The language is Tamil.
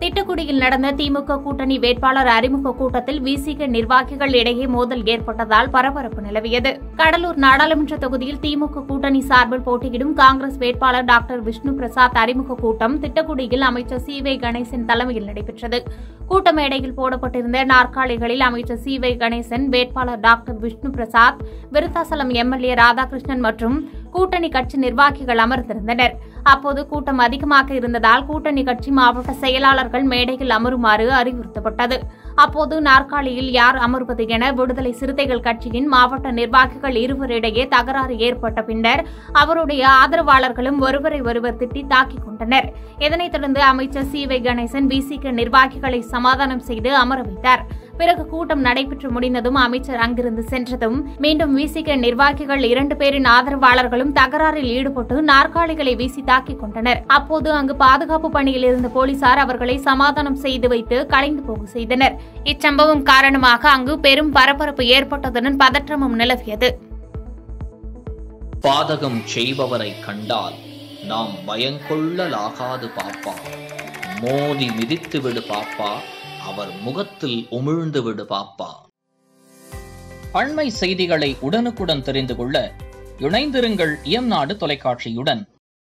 திட்டுக்குடியில் நடந்த திமுக கூட்டணி வேட்பாளர் அறிமுக கூட்டத்தில் விசிக நிர்வாகிகள் இடையே மோதல் ஏற்பட்டதால் பரபரப்பு நிலவியது கடலூர் நாடாளுமன்ற தொகுதியில் திமுக கூட்டணி சார்பில் போட்டியிடும் காங்கிரஸ் வேட்பாளர் டாக்டர் விஷ்ணு பிரசாத் அறிமுக கூட்டம் திட்டக்குடியில் அமைச்சர் சி வை கணேசன் தலைமையில் நடைபெற்றது கூட்ட மேடையில் போடப்பட்டிருந்த நாற்காலிகளில் அமைச்சர் சி வை கணேசன் வேட்பாளர் டாக்டர் விஷ்ணு பிரசாத் விருத்தாசலம் எம்எல்ஏ ராதாகிருஷ்ணன் மற்றும் கூட்டணி கட்சி நிர்வாகிகள் அமர்ந்திருந்தனர் அப்போது கூட்டம் அதிகமாக இருந்ததால் கூட்டணி கட்சி மாவட்ட செயலாளர்கள் மேடையில் அமருமாறு அறிவுறுத்தப்பட்டது அப்போது நாற்காலியில் யார் அமர்வது என விடுதலை சிறுத்தைகள் கட்சியின் மாவட்ட நிர்வாகிகள் இருவரிடையே தகராறு ஏற்பட்ட பின்னர் அவருடைய ஆதரவாளர்களும் ஒருவரை ஒருவர் திட்டி தாக்கிக் கொண்டனர் இதனைத் தொடர்ந்து அமைச்சர் சி வை கணேசன் பிசிக நிர்வாகிகளை சமாதானம் செய்து அமர வைத்தார் பிறகு கூட்டம் நடைபெற்று முடிந்ததும் அமைச்சர் அங்கிருந்து சென்றதும் மீண்டும் விசிக நிர்வாகிகள் இரண்டு பேரின் ஆதரவாளர்களும் தகராறில் ஈடுபட்டு நாற்காலிகளை வீசி தாக்கிக் கொண்டனர் அப்போது அங்கு பாதுகாப்பு பணியில் இருந்த போலீசார் அவர்களை சமாதானம் செய்து வைத்து கலைந்து போக செய்தனர் இச்சம்பவம் காரணமாக அங்கு பெரும் பரபரப்பு ஏற்பட்டதுடன் பதற்றமும் நிலவியது பாதகம் செய்பவரை கண்டால் நாம் பயங்கொள்ளலாகாது பாப்பா மோதி மிதித்து விடு பாப்பா அவர் முகத்தில் உமிழ்ந்து விடு பாப்பா அண்மை செய்திகளை உடனுக்குடன் தெரிந்து கொள்ள இணைந்திருங்கள் இயம்நாடு தொலைக்காட்சியுடன்